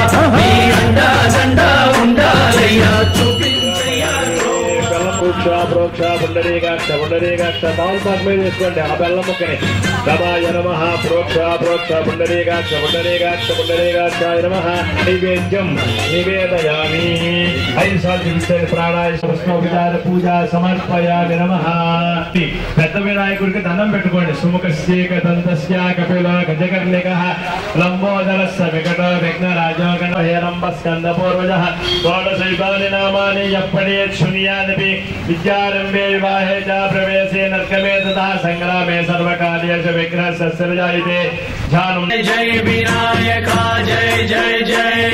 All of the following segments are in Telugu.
మీ అండా దండా ఉండాలయ్యా చూపించయ్యా ప్రోక్ష ప్రోక్ష పుండరీకాక్ష పుండరీకాక్ష తాల్పాక్ మీద వేసుకోండి ఆ బెల్లం ముక్కని రమాయ నమ ప్రోక్ష ప్రోక్ష పుండరీకాక్ష పుండరీకాక్ష పుండరీకాక్ష నమ నైవేద్యం నివేదయామి ఐదు సార్లు చూపించండి ప్రాణాయ విచార పూజ సమర్పయామి నమ పెద్ద వినాయకుడికి దండం పెట్టుకోండి సుముఖస్యేక దంతస్య కపిల గజకర్ణిక లంబోదరస్య వికట విఘ్న రాజోగణ హేరంబ స్కంద పూర్వజ షోడశైతాని నామాని ఎప్పటి శూన్యాదపి విద్యారంభే వివాహే చ ప్రవేశే నర్కమే తథా సంగ్రామే సర్వకార్యేషు విఘ్నస్య సృజాయితే ధ్యానం జై వినాయక జై జై జై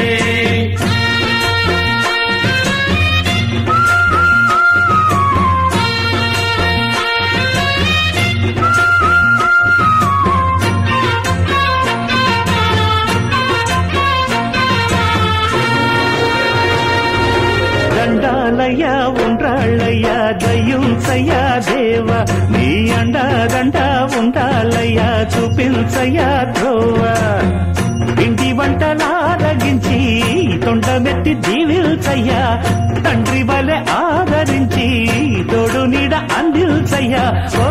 దండాలయ్యా ఉండ్రాళ్ళయ్యా దయ్యుంచయ్యా దేవ నీ అండా దండ ఉండాలయ్యా చూపించయ్యా ద్రోవ ఇంటి వంటలారగించి తొండమెత్తి దీవిల్చయ్యా తండ్రి వలె ఆదరించి తోడు నీడ అందిల్చయ్యా ఓ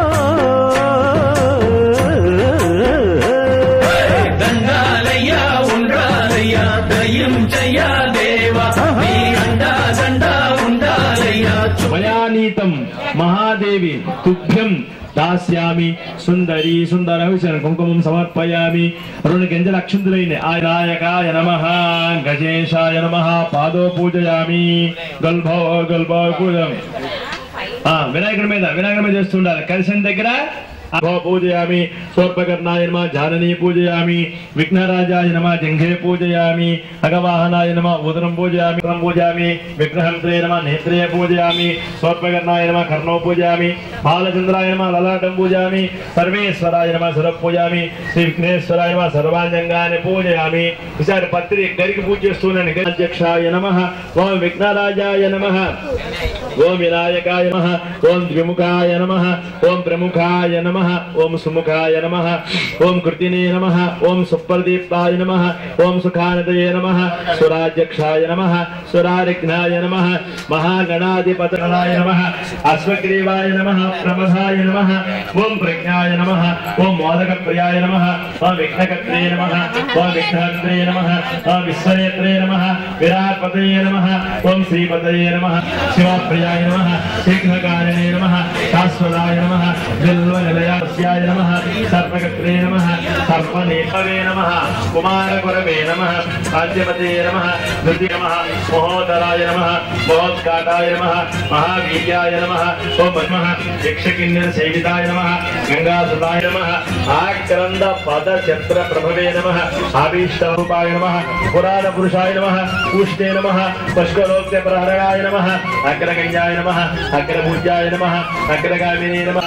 దండాలయ్యా ఉండాలయ్యా దయ్యం చెయ్యా దేవా మీ అండా దండా ఉండాలయ్యా మయానీతం మహాదేవి తుభ్యం దాస్యామి సుందరి సుందర విషయం కుంకుమం సమర్పయామి రెండు గింజల అక్షంతులైన ఆయనాయకాయ నమ గజేశాయ నమ పాదో పూజయామి గల్భో గల్భో పూజ ఆ, వినాయకుడి మీద వినాయకుడి మీద చేస్తుండాలి కలిసిన దగ్గర అభో పూజయామి సోర్పకర్ణాయ నమ జాననీ పూజయామి విఘ్నరాజాయ నమ జంఘే పూజయామి అగవాహనాయ నమ ఉదరం పూజయామి ఉదరం పూజయామి విగ్రహంత్రే నమ నేత్రే పూజయామి సోర్పకర్ణాయ నమ కర్ణో పూజయామి బాలచంద్రాయ నమ లలాటం పూజయామి సర్వేశ్వరాయ నమ సుర పూజయామి శ్రీ విఘ్నేశ్వరాయ నమ సర్వాంజంగాన్ని పూజయామి ఈసారి పత్రి గరికి పూజ చేస్తున్నాను అధ్యక్షాయ నమ ఓం విఘ్నరాజాయ నమ ఓం వినాయకాయ నమ ఓం ద్విముఖాయ నమ ఓం ప్రముఖాయ నమ ఓం సుముఖాయ నమ ఓం కృతినే నమ ఓం సుప్రదీప్తాయ నమ ఓం సుఖానదయే నమ సురాధ్యక్షాయ నమ సురారిఘ్నాయ నమ మహాగణాధిపతగణాయ నమ అశ్వగ్రీవాయ నమ ప్రమథాయ నమ ఓం ప్రజ్ఞాయ నమ ఓం మోదక ప్రియాయ నమ ఓం విఘ్నకర్త్రే నమ ఓం విఘ్నహంత్రే నమ ఓం విశ్వనేత్రే నమ విరాట్పతయే నమ ఓం శ్రీపతయే నమ శివప్రియాయ నమ శీఘ్రకారిణే నమ శాశ్వతాయ నమ బిల్వనిలయాస్యాయ నమ సర్వకర్త్రే నమ సర్వనేపవే నమ కుమారగురవే నమ ఆద్యపతే నమ ధృతి నమ మహోదరాయ నమ మహోద్ఘాటాయ నమ మహావీర్యాయ నమ ఓం నమ యక్షకిన్నర సేవితాయ నమ గంగాసుతాయ నమ ఆక్రంద పద చత్ర ప్రభవే నమ ఆభీష్టరూపాయ నమ పురాణ పురుషాయ నమ పూష్ణే నమ పశులోక్య ప్రహరణాయ నమ అగ్రగణ్యాయ నమ అగ్రపూజ్యాయ నమ అగ్రగామినే నమ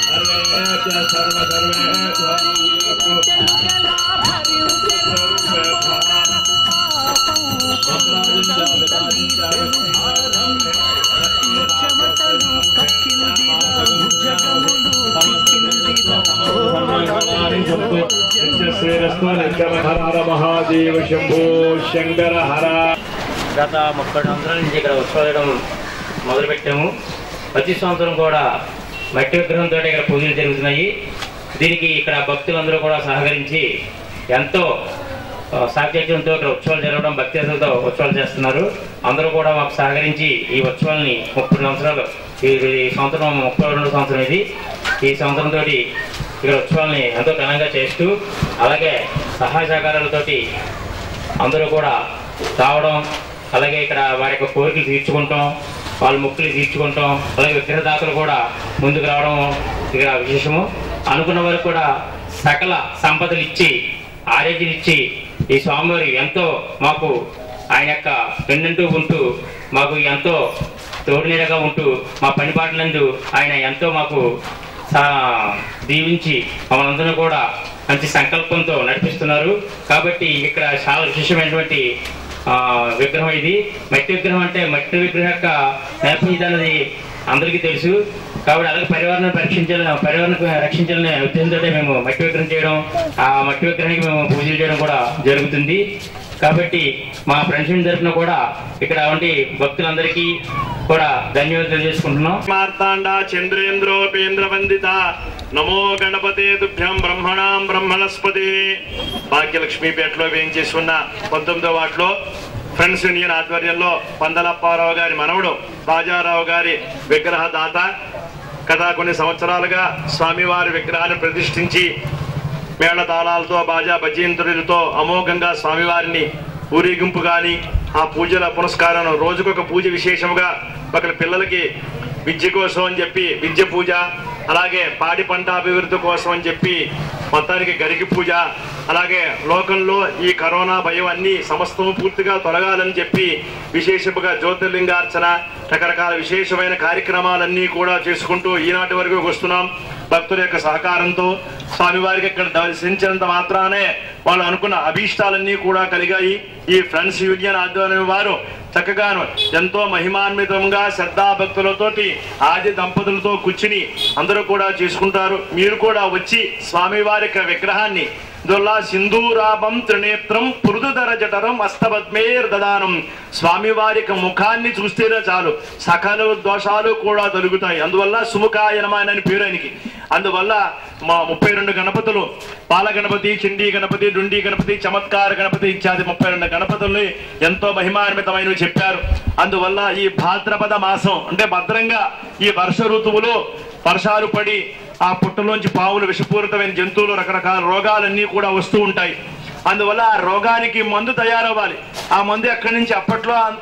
మహాదేవ శంభో శంకర హర గత ముప్పై సంవత్సరాల నుంచి ఇక్కడ ఉత్సవం మొదలుపెట్టాము ప్రతి సంవత్సరం కూడా మట్టి విగ్రహంతో ఇక్కడ పూజలు జరుగుతున్నాయి దీనికి ఇక్కడ భక్తులందరూ కూడా సహకరించి ఎంతో ఆ, సాకేత్యంతో ఇక్కడ ఉత్సవాలు జరగడం భక్తి శ్రద్ధతో ఉత్సవాలు చేస్తున్నారు అందరూ కూడా మాకు సహకరించి ఈ ఉత్సవాల్ని ముప్పై సంవత్సరాలు ఈ ఈ సంవత్సరం ముప్పై రెండు సంవత్సరం ఇది ఈ సంవత్సరంతో ఇక్కడ ఉత్సవాల్ని ఎంతో ఘనంగా చేస్తూ అలాగే సహాయ సహకారాలతోటి అందరూ కూడా రావడం అలాగే ఇక్కడ వారి యొక్క కోరికలు తీర్చుకుంటాం వాళ్ళ మొక్కులు తీర్చుకుంటాం అలాగే విగ్రహదాతలు కూడా ముందుకు రావడం ఇక్కడ విశేషము అనుకున్న వారికి కూడా సకల సంపదలు ఇచ్చి ఆరోగ్యం ఇచ్చి ఈ స్వామివారి ఎంతో మాకు ఆయన యొక్క పెన్నంటూ ఉంటూ మాకు ఎంతో తోడునీడగా ఉంటూ మా పని పాటలందు ఆయన ఎంతో మాకు సా- దీవించి మమ్మల్ని అందరూ కూడా మంచి సంకల్పంతో నడిపిస్తున్నారు కాబట్టి ఇక్కడ చాలా విశేషమైనటువంటి ఆ, విగ్రహం ఇది మట్టి విగ్రహం అంటే మట్టి విగ్రహం యొక్క నేపథ్యం అనేది అందరికీ తెలుసు కాబట్టి అలాగే పరివారాన్ని పరీక్షించాలని పరివారాన్ని రక్షించాలనే ఉద్దేశంతో మేము మట్టి విగ్రహం చేయడం ఆ మట్టి విగ్రహానికి మేము పూజలు చేయడం కూడా జరుగుతుంది కాబట్టి మా ఫ్రెండ్స్ తరఫున కూడా ఇక్కడ వంటి భక్తులందరికీ కూడా ధన్యవాదాలు తెలియజేసుకుంటున్నాం మార్తాండ చంద్రేంద్రోపేంద్ర వందిత నమో గణపతే తుభ్యం బ్రహ్మణాం బ్రహ్మణస్పతి భాగ్యలక్ష్మీపేటలో వేయించేసి ఉన్న పంతొమ్మిదో వాటిలో ఫ్రెండ్స్ యూనియన్ ఆధ్వర్యంలో పందలప్పారావు గారి మనవడు రాజారావు గారి విగ్రహ దాత గత కొన్ని సంవత్సరాలుగా స్వామివారి విగ్రహాన్ని ప్రతిష్ఠించి మేళతాళాలతో బాజా భజంతులతో అమోఘంగా స్వామివారిని ఊరేగింపు కానీ ఆ పూజల పునస్కారం రోజుకొక పూజ విశేషముగా ఒకరి పిల్లలకి విద్య కోసం అని చెప్పి విద్య పూజ అలాగే పాడి పంట అభివృద్ధి కోసం అని చెప్పి మొత్తానికి గరికి పూజ అలాగే లోకంలో ఈ కరోనా భయం అన్ని సమస్తము పూర్తిగా తొలగాలని చెప్పి విశేషముగా జ్యోతిర్లింగార్చన రకరకాల విశేషమైన కార్యక్రమాలన్నీ కూడా చేసుకుంటూ ఈనాటి వరకు వస్తున్నాం భక్తుల యొక్క సహకారంతో స్వామివారికి ఇక్కడ దర్శించినంత మాత్రానే వాళ్ళు అనుకున్న అభీష్టాలన్నీ కూడా కలిగాయి ఈ ఫ్రెండ్స్ యూనియన్ ఆధ్వర్యం వారు చక్కగాను ఎంతో మహిమాన్వితంగా శ్రద్ధాభక్తులతోటి ఆది దంపతులతో కూర్చుని అందరూ కూడా చేసుకుంటారు మీరు కూడా వచ్చి స్వామివారి యొక్క విగ్రహాన్ని దుల్లా సింధూరాభం త్రినేత్రం పురుదుధర జఠరం అస్తపద్మేర్ దదానం స్వామివారి యొక్క ముఖాన్ని చూస్తేనే చాలు సకల దోషాలు కూడా తొలుగుతాయి అందువల్ల సుముఖాయనమాయన అని పేరు ఆయనకి అందువల్ల మా ముప్పై రెండు గణపతులు పాల గణపతి చండీ గణపతి డుండి గణపతి చమత్కార గణపతి ఇత్యాది ముప్పై రెండు గణపతుల్ని ఎంతో మహిమాన్వితమైనవి చెప్పారు అందువల్ల ఈ భాద్రపద మాసం అంటే భద్రంగా ఈ వర్ష ఋతువులో వర్షాలు పడి ఆ పుట్టలోంచి పావులు విషపూరితమైన జంతువులు రకరకాల రోగాలన్నీ కూడా వస్తూ ఉంటాయి అందువల్ల ఆ రోగానికి మందు తయారవ్వాలి ఆ మందు ఎక్కడి నుంచి అప్పట్లో అంత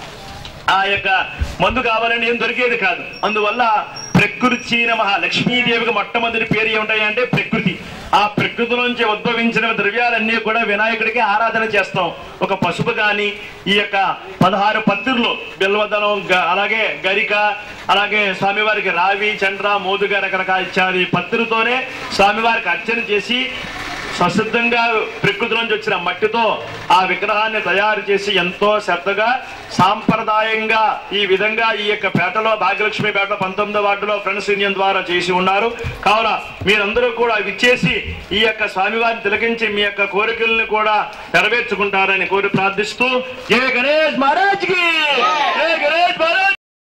ఆ యొక్క మందు కావాలని ఏం దొరికేది కాదు అందువల్ల ప్రకృతి నమ లక్ష్మీదేవికి మొట్టమొదటి పేరు ఏమిటాయి అంటే ప్రకృతి ఆ ప్రకృతిలోంచి ఉద్భవించిన ద్రవ్యాలన్నీ కూడా వినాయకుడికి ఆరాధన చేస్తాం ఒక పసుపు గాని ఈ యొక్క పదహారు పత్రులు బిల్వదనం గ- అలాగే గరిక అలాగే స్వామివారికి రావి చండ్ర మోదుగా రకరకాల ఇత్యాది పత్రులతోనే స్వామివారికి అర్చన చేసి స్వసిద్ధంగా ప్రకృతి నుంచి వచ్చిన మట్టితో ఆ విగ్రహాన్ని తయారు చేసి ఎంతో శ్రద్ధగా సాంప్రదాయంగా ఈ విధంగా ఈ యొక్క పేటలో భాగ్యలక్ష్మి పేట పంతొమ్మిదో వార్డులో ఫ్రెండ్స్ యూనియన్ ద్వారా చేసి ఉన్నారు కావున మీరందరూ కూడా విచ్చేసి ఈ యొక్క స్వామివారిని తిలకించి మీ యొక్క కోరికల్ని కూడా నెరవేర్చుకుంటారని కోరి ప్రార్థిస్తూ జయ గణేష్ మహారాజ్ కి జయ గణేష్ మహారాజ్